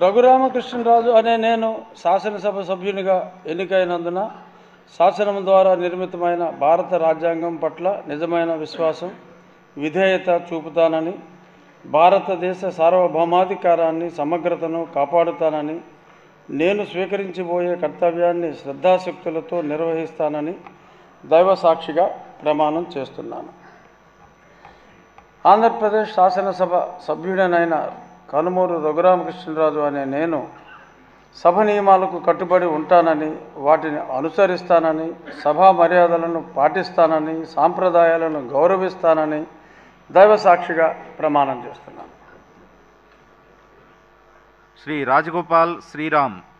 రఘురామకృష్ణరాజు అనే నేను శాసనసభ సభ్యునిగా ఎన్నికైనందున శాసనం ద్వారా నిర్మితమైన భారత రాజ్యాంగం పట్ల నిజమైన విశ్వాసం విధేయత చూపుతానని భారతదేశ సార్వభౌమాధికారాన్ని సమగ్రతను కాపాడుతానని నేను స్వీకరించబోయే కర్తవ్యాన్ని శ్రద్ధాశక్తులతో నిర్వహిస్తానని దైవ సాక్షిగా ప్రమాణం చేస్తున్నాను ఆంధ్రప్రదేశ్ శాసనసభ సభ్యుడనైన కనుమూరు రఘురామకృష్ణరాజు అనే నేను సభ నియమాలకు కట్టుబడి ఉంటానని వాటిని అనుసరిస్తానని సభా మర్యాదలను పాటిస్తానని సాంప్రదాయాలను గౌరవిస్తానని దైవ సాక్షిగా ప్రమాణం చేస్తున్నాను శ్రీ రాజగోపాల్ శ్రీరామ్